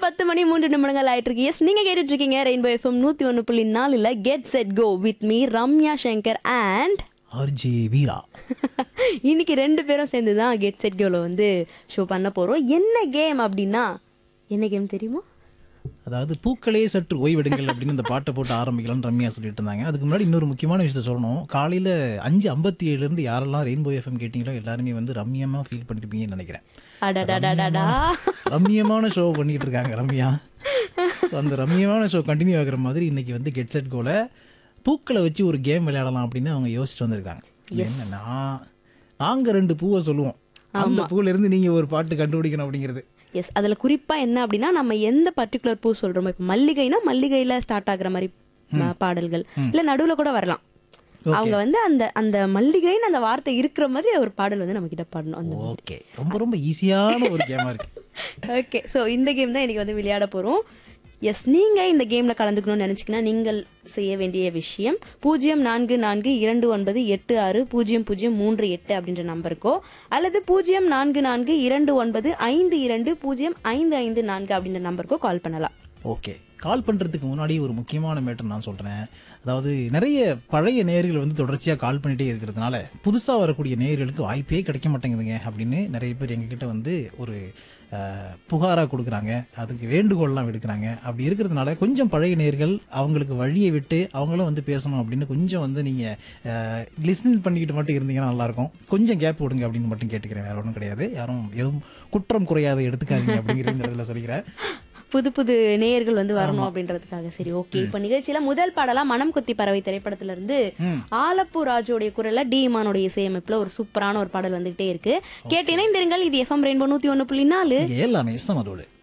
பத்து மணி மூன்று நிமிடங்கள் ஆயிட்டு இருக்கு எஸ் நீங்க கேட்டுட்டு இருக்கீங்க ரெயின்போ எஃப்எம் நூத்தி ஒன்று புள்ளி நாலுல get set go with me Ramya Shankar and RJ Veera இன்னைக்கு ரெண்டு பேரும் சேர்ந்து தான் கெட் செட் கோல வந்து ஷோ பண்ண போறோம் என்ன கேம் அப்படின்னா என்ன கேம் தெரியுமா அதாவது பூக்களே சற்று ஓய்வெடுங்கள் அப்படின்னு இந்த பாட்டை போட்டு ஆரம்பிக்கலாம்னு ரம்யா சொல்லிட்டு இருந்தாங்க அதுக்கு முன்னாடி இன்னொரு முக்கியமான விஷயத்த சொல்லணும் காலையில் அஞ்சு ஐம்பத்தி ஏழுலேருந்து யாரெல்லாம் ரெயின்போ எஃப்எம் கேட்டிங்களோ எல்லாருமே வந்து ரம்யமாக ஃபீல் பண்ணிருப்பீங்கன்னு நினைக்கிறேன் அடடடடடா ரம்யமான ஷோ பண்ணிட்டு இருக்காங்க ரம்யா ஸோ அந்த ரம்யமான ஷோ கண்டினியூ ஆகுற மாதிரி இன்னைக்கு வந்து கெட் செட் கோல பூக்களை வச்சு ஒரு கேம் விளையாடலாம் அப்படின்னு அவங்க யோசிச்சுட்டு வந்திருக்காங்க என்னன்னா நாங்க ரெண்டு பூவை சொல்லுவோம் அந்த பூல இருந்து நீங்க ஒரு பாட்டு கண்டுபிடிக்கணும் அப்படிங்கிறது எஸ் அதுல குறிப்பா என்ன அப்படின்னா நம்ம எந்த பர்டிகுலர் பூ சொல்றோமோ இப்போ மல்லிகைனா மல்லிகையில ஸ்டார்ட் ஆகுற மாதிரி ம, பாடல்கள் இல்ல நடுவுல கூட வரலாம் அவங்க வந்து அந்த அந்த மல்லிகைன்னு அந்த வார்த்தை இருக்கிற மாதிரி ஒரு பாடல் வந்து நம்ம கிட்ட பாடணும் அந்த ஓகே ரொம்ப ரொம்ப ஈஸியான ஒரு கேமா இருக்கு ஓகே ஸோ இந்த கேம் தான் இன்னைக்கு வந்து விளையாட போகிறோம் எஸ் நீங்கள் இந்த கேமில் கலந்துக்கணும்னு நினச்சிங்கன்னா நீங்கள் செய்ய வேண்டிய விஷயம் பூஜ்ஜியம் நான்கு நான்கு இரண்டு ஒன்பது எட்டு ஆறு பூஜ்ஜியம் பூஜ்ஜியம் மூன்று எட்டு அப்படின்ற நம்பருக்கோ அல்லது பூஜ்ஜியம் நான்கு நான்கு இரண்டு ஒன்பது ஐந்து இரண்டு பூஜ்ஜியம் ஐந்து ஐந்து நான்கு அப்படின்ற நம்பருக்கோ கால் பண்ணலாம் ஓகே கால் பண்ணுறதுக்கு முன்னாடி ஒரு முக்கியமான மேட்டர் நான் சொல்கிறேன் அதாவது நிறைய பழைய நேயர்கள் வந்து தொடர்ச்சியாக கால் பண்ணிகிட்டே இருக்கிறதுனால புதுசாக வரக்கூடிய நேயர்களுக்கு வாய்ப்பே கிடைக்க மாட்டேங்குதுங்க அப்படின்னு நிறைய பேர் எங்ககிட்ட வந்து ஒரு புகாராக கொடுக்குறாங்க அதுக்கு வேண்டுகோள்லாம் விடுக்கிறாங்க அப்படி இருக்கிறதுனால கொஞ்சம் பழைய நேயர்கள் அவங்களுக்கு வழியை விட்டு அவங்களும் வந்து பேசணும் அப்படின்னு கொஞ்சம் வந்து நீங்கள் லிஸ்னிங் பண்ணிக்கிட்டு மட்டும் இருந்தீங்கன்னா நல்லாயிருக்கும் கொஞ்சம் கேப் விடுங்க அப்படின்னு மட்டும் கேட்டுக்கிறேன் வேற ஒன்றும் கிடையாது யாரும் எதுவும் குற்றம் குறையாத எடுத்துக்காதீங்க அப்படிங்கிறதுல சொல்லிக்கிறேன் புது புது நேயர்கள் வந்து வரணும் அப்படின்றதுக்காக சரி ஓகே இப்போ நிகழ்ச்சியில முதல் பாடலா மனம் குத்தி பறவை திரைப்படத்துல இருந்து ஆலப்பு ராஜோடைய குரல்ல டி இமானுடைய இசையமைப்புல ஒரு சூப்பரான ஒரு பாடல் வந்துகிட்டே இருக்கு கேட்டு இணைந்திருங்கள் இது எஃப்எம் ரெயின்போ நூத்தி ஒண்ணு புள்ளி நாலு இங்கே எல்லாமே சமதோடு